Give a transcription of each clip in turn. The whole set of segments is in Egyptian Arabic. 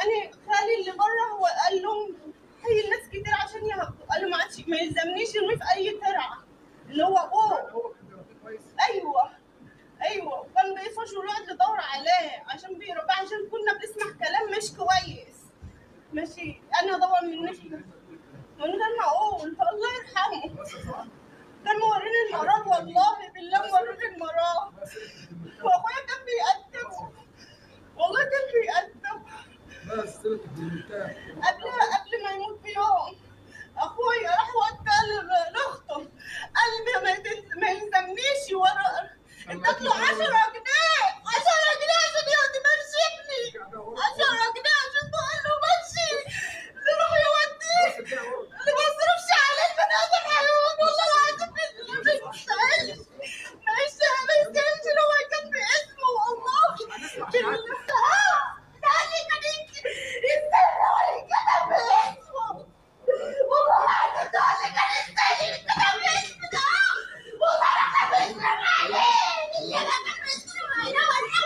انا خالي اللي بره هو قال لهم هي الناس كتير عشان يهبطوا قال له ما عادش ما يلزمنيش يرمي في اي ترعه اللي هو ابوه ايوه ايوه وكان بيفش ويقعد يدور عليه عشان بيربى عشان كنا بنسمع كلام مش كويس ماشي انا ادور من نفسي من غير ما اقول الله يرحمه كان موريني المرض والله بالله موريني المرض واخويا كان بيقدم والله كان بيقدم بس سيرتك بالمنتهى قبل قبل ما يموت بيوم اخويا راح ودى ل- لاخته قال لي ما يتل- ما يلزمنيش ورا ادت له 10 جنيه 10 جنيه عشان يقعد يمشي ابني 10 جنيه عشان تقول له مشي يروح يوديه اللي ما يصرفش عليه البني ادم هيموت والله العظيم ما يستاهلش ما يستاهلش ما يستاهلش لو هو كان باسمه والله بالله تعالي كان يستاهل لو هو كان باسمه والله العظيم تعالي كان يستاهل الكلام باسمه ده والله انا كان بيصرف عليه اللي انا كان بيصرف عليه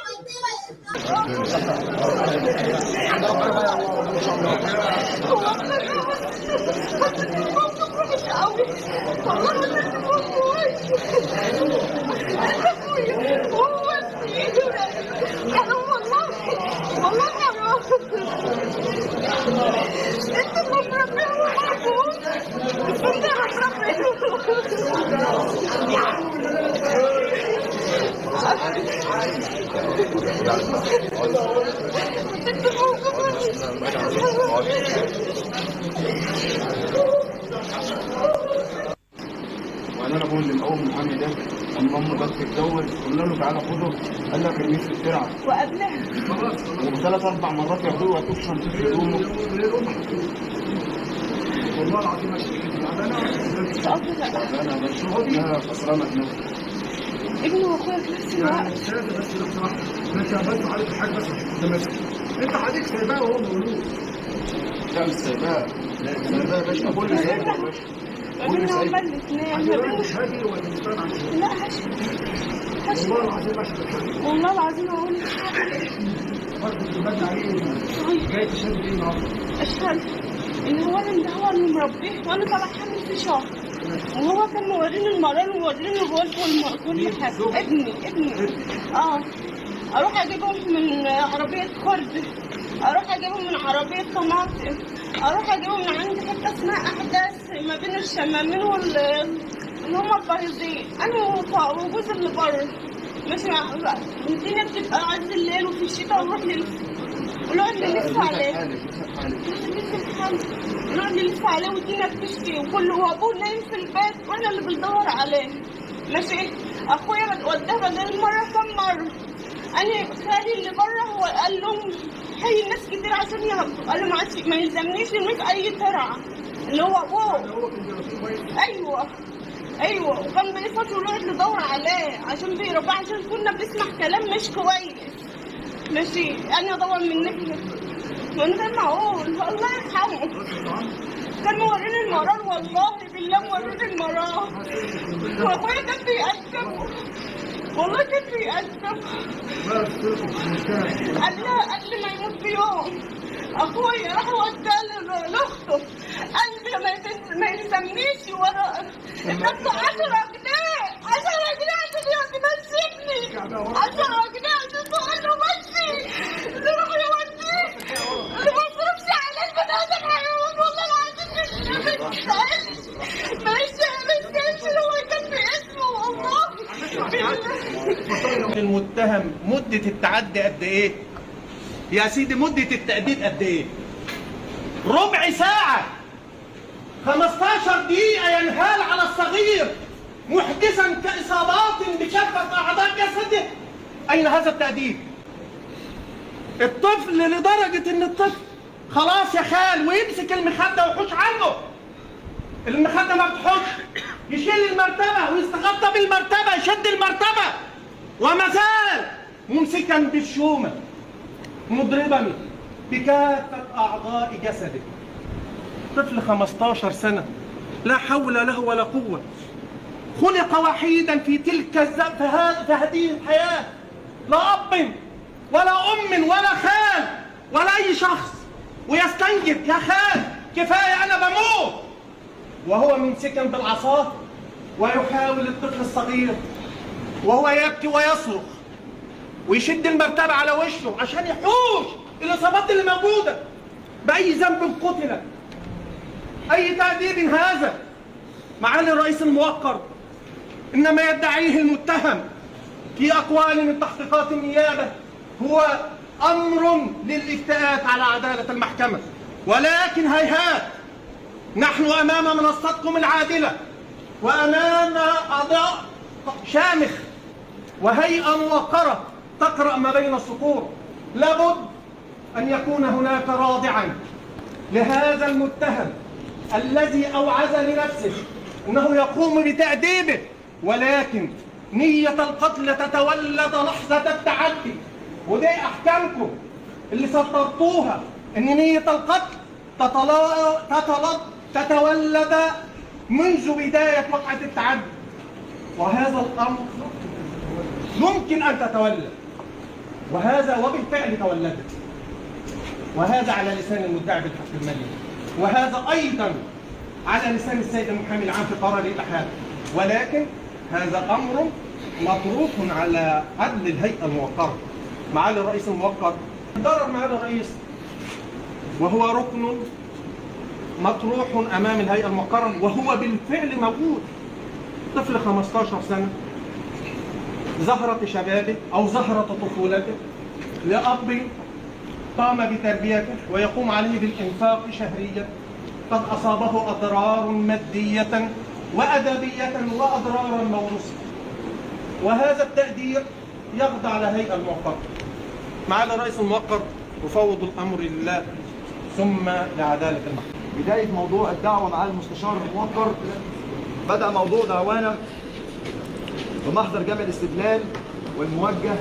والله وقال انا بقول للاول المحامي ده اما امه جت تتجوز قلنا له تعالى خده قال لك ارميه في الترعه وقبلها وثلاث اربع مرات ياخدوه ويحطوه في شنطه هدومه والله العظيم اشتكي تعبانه انا بشوف انها خسرانه دماغها ابني واخويا في نفس يعني الوقت استاذ بس لو سمحت ماشي بس عليك الحاج بس ده ماشي انت عليك سايباه وهو مولود لا مش سايباه سايباه يا باشا كل سايبه يا باشا ما بيننا هما الاثنين ما عشان بيننا مش هاجي ولا مستنى عشان لا هشام هشام والله العظيم اشتكي والله العظيم اقول لك حاجه برضه تبان عليه جاي تشد ايه النهارده اشهد ان هو اللي ده هو اللي مربيه وانا طالع حامل في شهر وهو كان موريني المرار وموريني الغرف والم- كل حاجه ابني ابني اه اروح اجيبهم من عربيه خرد اروح اجيبهم من عربيه طماطم اروح اجيبهم من عند حته اسمها احداث ما بين الشمامين وال اللي هم البايظين انا وط- وجوز اللي بره ماشي مع الدنيا بتبقى عز الليل وفي الشتاء ونروح نلف ونقعد نلف عليه نقعد نلف عليه والدنيا بتشتي وكل وابوه نايم في البيت وانا اللي بندور عليه ماشي اخويا وداه بدل مره كم مره انا خالي اللي بره هو قال لهم هي الناس كتير عشان يهبطوا قال له ما عادش ما يلزمنيش يرمي في اي ترعه اللي هو ابوه هو كان بيربيه كويس ايوه ايوه وكان بيفش ويقعد يدور عليه عشان بيربى عشان كنا بنسمع كلام مش كويس ماشي انا ادور من نفسي من غير ما اقول الله يرحمه كان موريني المرار والله بالله موريني المرار واخويا كان بيقدم والله كان بيقدم بس سيرتك بالمنتهى قبل قبل ما يموت بيوم اخويا راح وداه ل- لاخته قال لي ما يتل- ما يلزمنيش ورا ادت له 10 جنيه 10 جنيه عشان يقعد يمشي ابني 10 جنيه عشان تقول له مشي يروح يوديه اللي ما يصرفش عليه البني ادم هيموت والله العظيم مش ما يستاهلش ما يستاهلش ما يستاهلش لو هو كان باسمه والله بالله المتهم مدة التعدي قد ايه؟ يا سيدي مدة التأديب قد ايه؟ ربع ساعة 15 دقيقة ينهال على الصغير محدثا كإصابات بكافة أعضاء جسده أين هذا التأديب؟ الطفل لدرجة إن الطفل خلاص يا خال ويمسك المخدة ويحوش عنه المخدة ما بتحوش يشيل المرتبة ويستغطى بالمرتبة يشد المرتبة وما زال ممسكا بالشومة مضربا بكافة أعضاء جسده طفل 15 سنة لا حول له ولا قوة خلق وحيدا في تلك الز... في, ها... في هذه الحياة لا أب ولا أم ولا خال ولا أي شخص ويستنجد يا خال كفايه انا بموت وهو ممسكا بالعصا ويحاول الطفل الصغير وهو يبكي ويصرخ ويشد المرتبة على وشه عشان يحوش الإصابات اللي موجودة بأي ذنب قتل أي تأديب هذا معالي الرئيس الموقر إنما يدعيه المتهم في أقوال من تحقيقات النيابة هو أمر للافتئات على عدالة المحكمة ولكن هيهات نحن أمام منصتكم العادلة وأمام أعضاء شامخ وهيئة موقرة تقرأ ما بين السطور لابد أن يكون هناك رادعا لهذا المتهم الذي أوعز لنفسه أنه يقوم بتأديبه ولكن نية القتل تتولد لحظة التعدي ودي أحكامكم اللي سطرتوها أن نية القتل تتلا... تتلا... تتولد منذ بداية وقعة التعدي وهذا الأمر يمكن أن تتولد وهذا وبالفعل تولدت وهذا على لسان المدعي بالحق المالي وهذا أيضا على لسان السيد المحامي العام في قرار الإحالة ولكن هذا أمر مطروح على عدل الهيئة الموقرة معالي الرئيس الموقر ضرر معالي الرئيس وهو ركن مطروح أمام الهيئة الموقرة وهو بالفعل موجود طفل 15 سنة زهرة شبابه أو زهرة طفولته لأب قام بتربيته ويقوم عليه بالإنفاق شهريا قد أصابه أضرار مادية وأدبية وأضرارا موروثة وهذا التقدير يخضع لهيئة الموقر معالي الرئيس الموقر يفوض الأمر لله ثم لعدالة المحكمة بداية موضوع الدعوة مع المستشار الموقر بدأ موضوع دعوانا بمحضر جامع الاستدلال والموجه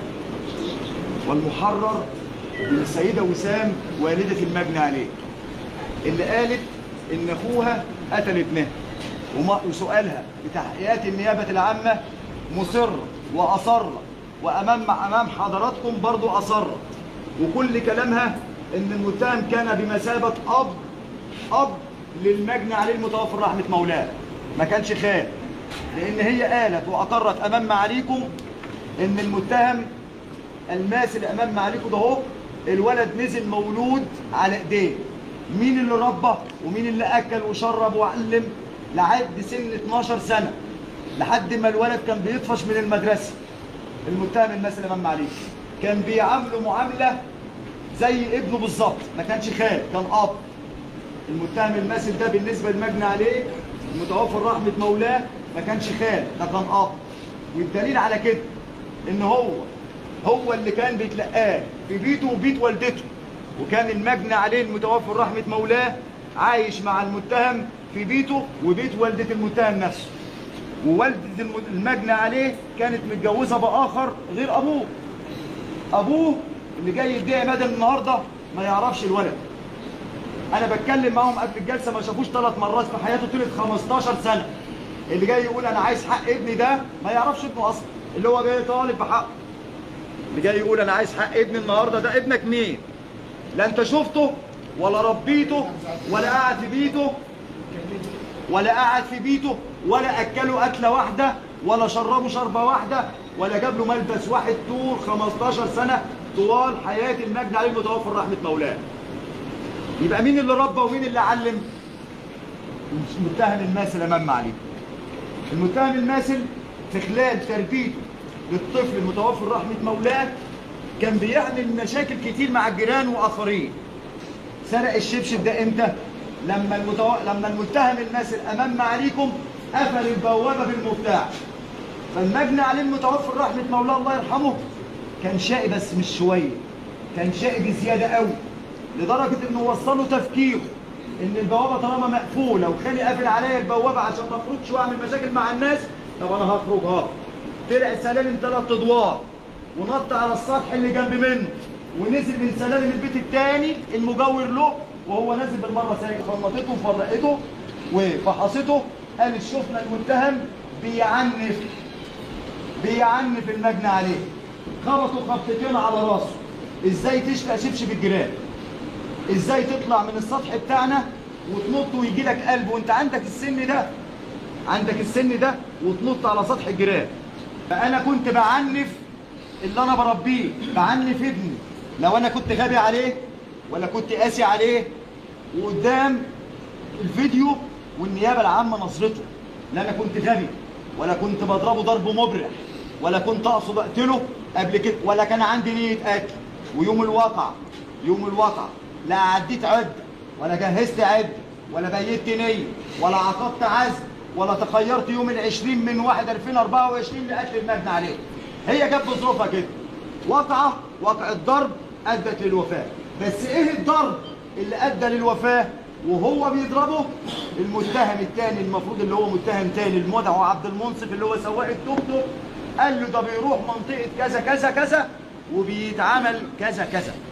والمحرر من السيدة وسام والدة المجني عليه اللي قالت إن أخوها قتل ابنها وما- وسؤالها بتحقيقات النيابة العامة مصر وأصر وأمام أمام حضراتكم برضو أصر وكل كلامها إن المتهم كان بمثابة أب أب للمجني عليه المتوفى رحمة مولاه ما كانش خال لأن هي قالت وأقرت أمام معاليكم إن المتهم الماثل أمام معاليكم ده هو الولد نزل مولود على إيديه مين اللي ربى ومين اللي أكل وشرب وعلم لحد سن 12 سنة لحد ما الولد كان بيطفش من المدرسة المتهم الماثل أمام معاليكم كان بيعامله معاملة زي ابنه بالظبط ما كانش خال كان أب المتهم الماثل ده بالنسبة للمجني عليه المتوفى رحمة مولاه ما كانش خال ده كان أب والدليل على كده إن هو هو اللي كان بيتلقاه في بيته وبيت والدته وكان المجني عليه المتوفى رحمة مولاه عايش مع المتهم في بيته وبيت والدة المتهم نفسه ووالدة الم- المجني عليه كانت متجوزة بآخر غير أبوه أبوه اللي جاي يدعي مدى النهاردة ما يعرفش الولد انا بتكلم معاهم قبل الجلسه ما شافوش ثلاث مرات في حياته طلعت 15 سنه اللي جاي يقول انا عايز حق ابني ده ما يعرفش ابنه اصلا اللي هو جاي طالب بحقه اللي جاي يقول انا عايز حق ابني النهارده ده ابنك مين لا انت شفته ولا ربيته ولا قاعد في بيته ولا قاعد في بيته ولا اكله اكله واحده ولا شربه شربه واحده ولا جاب له ملبس واحد طول 15 سنه طوال حياه المجني عليه المتوفى رحمه مولاه يبقى مين اللي ربى ومين اللي علم المتهم الماثل امام معاليكم المتهم الماثل في خلال تربيته للطفل المتوفى رحمه مولاه كان بيعمل مشاكل كتير مع الجيران واخرين سرق الشبشب ده امتى لما المتو... لما المتهم الماثل امام معاليكم قفل البوابه بالمفتاح فالمجني عليه المتوفى رحمه مولاه الله يرحمه كان شقي بس مش شويه كان شقي بزياده قوي لدرجه انه وصله تفكيره ان البوابه طالما مقفوله وخالي قافل عليا البوابه عشان ما اخرجش واعمل مشاكل مع الناس طب انا هخرج ها طلع سلالم ثلاث ادوار ونط على السطح اللي جنب منه ونزل من سلالم البيت الثاني المجاور له وهو نازل بالمره سايق فرمطته وفرقته وفحصته قالت شفنا المتهم بيعنف بيعنف المجني عليه خبطوا خبطتين على راسه ازاي تشلق شبشب الجيران ازاي تطلع من السطح بتاعنا وتنط ويجي لك قلب وانت عندك السن ده عندك السن ده وتنط على سطح الجيران فانا كنت بعنف اللي انا بربيه بعنف ابني لو انا كنت غبي عليه ولا كنت قاسي عليه وقدام الفيديو والنيابه العامه نظرته لا انا كنت غبي ولا كنت بضربه ضرب مبرح ولا كنت اقصد اقتله قبل كده ولا كان عندي نيه قتل ويوم الواقع يوم الواقع لا عديت عده ولا جهزت عده ولا بيت نيه ولا عقدت عزم ولا تخيرت يوم العشرين من واحد 2024 لقتل المجني عليه هي جت بظروفها كده وقعه وقع الضرب ادت للوفاه بس ايه الضرب اللي ادى للوفاه وهو بيضربه المتهم الثاني المفروض اللي هو متهم تاني المدعو عبد المنصف اللي هو سواق التوك توك قال له ده بيروح منطقه كذا كذا كذا وبيتعمل كذا كذا